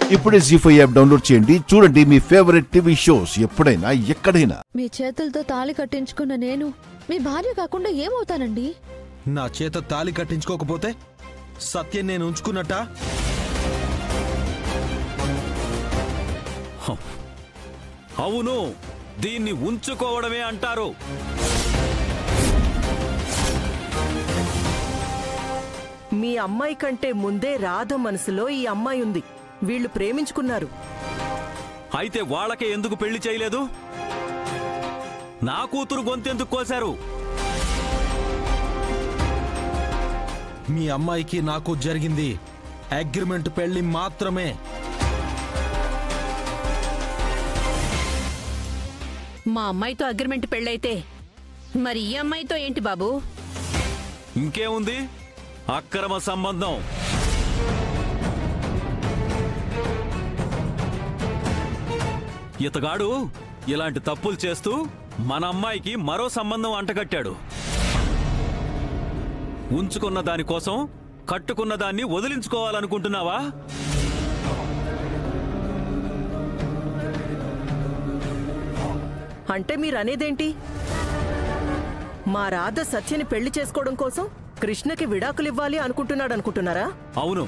ఇప్పుడే G five app download చేయండి చూడండి మీ ఫేవరెట్ టీవీ షోస్ ఎప్పుడైనా ఎక్కడైనా మీ చేతులతో తాళి కట్టించుకున్న నేను మీ భార్య కాకుండా ఏమవుతానండి నా చేత తాలి కట్టించుకోకపోతే సత్యం నేను ఉంచుకున్నట్ట అవును దీన్ని ఉంచుకోవడమే అంటారు మీ అమ్మాయి కంటే ముందే రాధ మనసులో ఈ అమ్మాయి ఉంది వీళ్ళు ప్రేమించుకున్నారు అయితే వాళ్ళకే ఎందుకు పెళ్లి చేయలేదు నా కూతురు గొంతెందుకు కోశారు మీ అమ్మాయికి నాకు జరిగింది అగ్రిమెంట్ పెళ్లి మాత్రమే మా అమ్మాయితో అగ్రిమెంట్ పెళ్ళైతే మరి ఈ అమ్మాయితో ఏంటి బాబు ఇంకేముంది అక్రమ సంబంధం ఇతగాడు ఇలాంటి తప్పులు చేస్తూ మన అమ్మాయికి మరో సంబంధం అంటగట్టాడు ఉంచుకున్న దానికోసం కట్టుకున్న దాన్ని వదిలించుకోవాలనుకుంటున్నావా అంటే మీరు అనేదేంటి మా రాధ సత్యని పెళ్లి చేసుకోవడం కోసం కృష్ణకి విడాకులు ఇవ్వాలి అనుకుంటున్నాడు అనుకుంటున్నారా అవును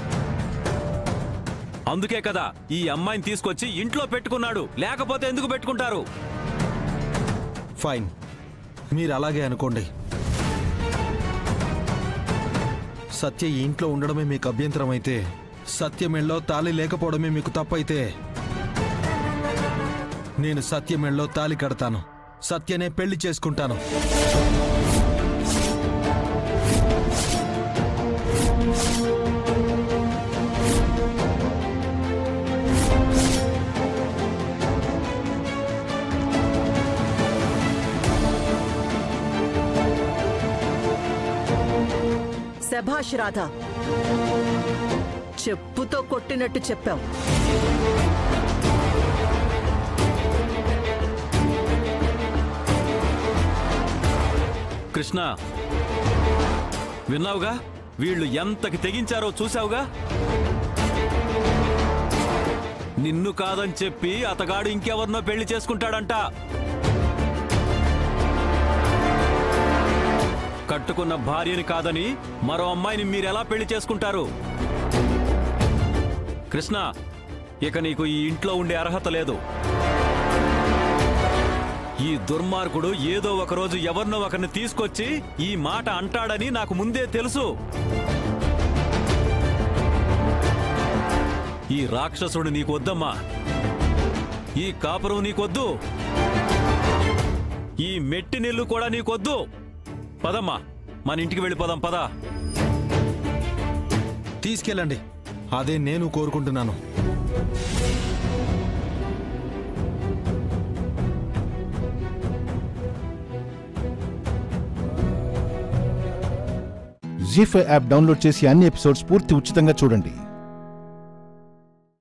అందుకే కదా ఈ అమ్మాయిని తీసుకొచ్చి ఇంట్లో పెట్టుకున్నాడు లేకపోతే ఎందుకు పెట్టుకుంటారు ఫైన్ మీరు అలాగే అనుకోండి సత్య ఈ ఇంట్లో ఉండడమే మీకు అభ్యంతరం అయితే సత్యమెళ్ళలో తాళి లేకపోవడమే మీకు తప్పైతే నేను సత్యమెళ్ళలో తాళి కడతాను సత్యనే పెళ్లి చేసుకుంటాను శభాష్ రాధ చెప్పుతో కొట్టినట్టు చెప్పాం కృష్ణ విన్నావుగా వీళ్ళు ఎంతకి తెగించారో చూసావుగా నిన్ను కాదని చెప్పి అతగాడు ఇంకెవరినో పెళ్లి చేసుకుంటాడంట కట్టుకున్న భార్యని కాదని మరో అమ్మాయిని మీరెలా పెళ్లి చేసుకుంటారు కృష్ణ ఇక నీకు ఈ ఇంట్లో ఉండే అర్హత లేదు ఈ దుర్మార్గుడు ఏదో ఒక రోజు ఎవరినో ఒకరిని తీసుకొచ్చి ఈ మాట అంటాడని నాకు ముందే తెలుసు ఈ రాక్షసుడు నీకు వద్దమ్మా ఈ కాపురం నీకొద్దు ఈ మెట్టి నీళ్లు కూడా నీకొద్దు పదమ్మా మన ఇంటికి వెళ్ళిపోదాం పద తీసుకెళ్ళండి అదే నేను కోరుకుంటున్నాను జీ ఫైవ్ యాప్ డౌన్లోడ్ చేసి అన్ని ఎపిసోడ్స్ పూర్తి ఉచితంగా చూడండి